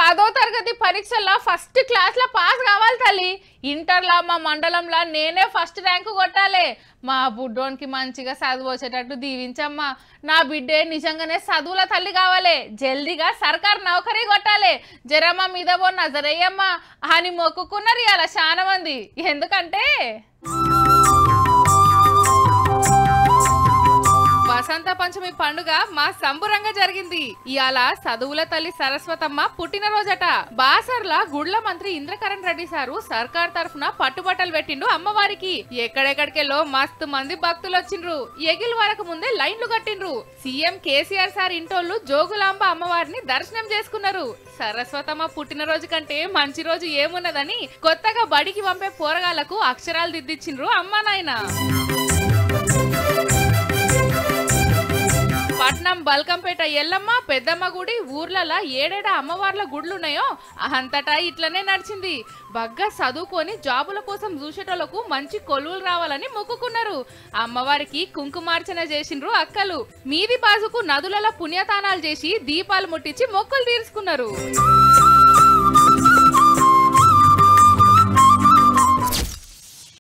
పదో తరగతి పరీక్షల్లో ఫస్ట్ క్లాస్లో పాస్ కావాలి తల్లి ఇంటర్లో మా మండలంలో నేనే ఫస్ట్ ర్యాంకు కొట్టాలి మా బుడ్డోనికి మంచిగా చదువు వచ్చేటట్టు దీవించమ్మా నా బిడ్డే నిజంగానే చదువుల తల్లి కావాలి జల్దీగా సర్కార్ నౌకరీ కొట్టాలి జరమ్మ మీద పో నజరయ్యమ్మా అని మొక్కుకున్నారు ఇలా చాలా మంది ఎందుకంటే వసంత పంచమి పండుగ మా సంబురంగా జరిగింది ఇవాళ చదువుల తల్లి సరస్వతమ్మ పుట్టినరోజట బాసర్ల గుడ్ల మంత్రి ఇంద్రకరణ్ రెడ్డి సారు సర్కార్ తరఫున పట్టుబట్టలు పెట్టిండు అమ్మవారికి ఎక్కడెక్కడికెళ్ళో మస్తు మంది భక్తులు వచ్చిండ్రు ఎగిల్ వరకు ముందే లైన్లు కట్టిండ్రు సీఎం కేసీఆర్ సార్ ఇంటోళ్ళు జోగులాంబ అమ్మవారిని దర్శనం చేసుకున్నారు సరస్వతమ్మ పుట్టినరోజు కంటే మంచి రోజు ఏమున్నదని కొత్తగా బడికి పంపే పోరగాళ్లకు అక్షరాలు దిద్దిచ్చిండ్రు అమ్మా నాయన పట్నం బల్కంపేట ఎల్లమ్మ పెద్దమ్మ గుడి ఊర్లలో ఏడేడ అమ్మవార్ల గుడ్లున్నాయో అంతటా ఇట్లనే నడిచింది బగ్గా చదువుకొని జాబుల కోసం చూసేటోళ్లకు మంచి కొలువులు రావాలని మొక్కుకున్నారు అమ్మవారికి కుంకుమార్చన చేసిండ్రు అక్కలు మీది బాజుకు నదులలో పుణ్యతానాలు చేసి దీపాలు ముట్టించి మొక్కులు తీర్చుకున్నారు